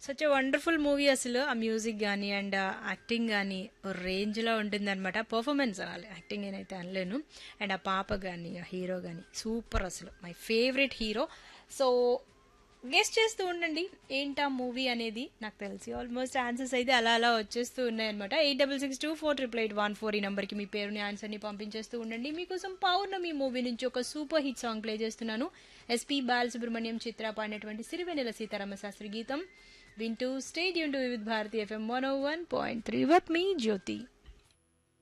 such wonderful movie అసలు ఆ music కానీ అండ్ యాక్టింగ్ కానీ రేంజ్లో ఉంటుందన్నమాట పర్ఫార్మెన్స్ అనాలి యాక్టింగ్ నేనైతే అనలేను అండ్ ఆ పాప కానీ ఆ హీరో కానీ సూపర్ అసలు my favourite hero so guess చేస్తూ ఉండండి ఏంటా మూవీ అనేది నాకు తెలిసి ఆల్మోస్ట్ ఆన్సర్స్ అయితే అలా అలా వచ్చేస్తూ ఉన్నాయన్నమాట eight double six two four triple eight one four ఈ నెంబర్కి మీ పేరుని ఆన్సర్ని పంపించేస్తూ ఉండండి మీకోసం పౌర్ణమి మూవీ నుంచి ఒక సూపర్ హిట్ సాంగ్ ప్లే చేస్తున్నాను ఎస్పీ బాలసుబ్రహ్మణ్యం చిత్ర పాడినటువంటి సిరివెనెల సీతారామ శాస్త్రి గీతం వింటూ stay tuned to Vividh Bharati FM one one point three with me Jyothi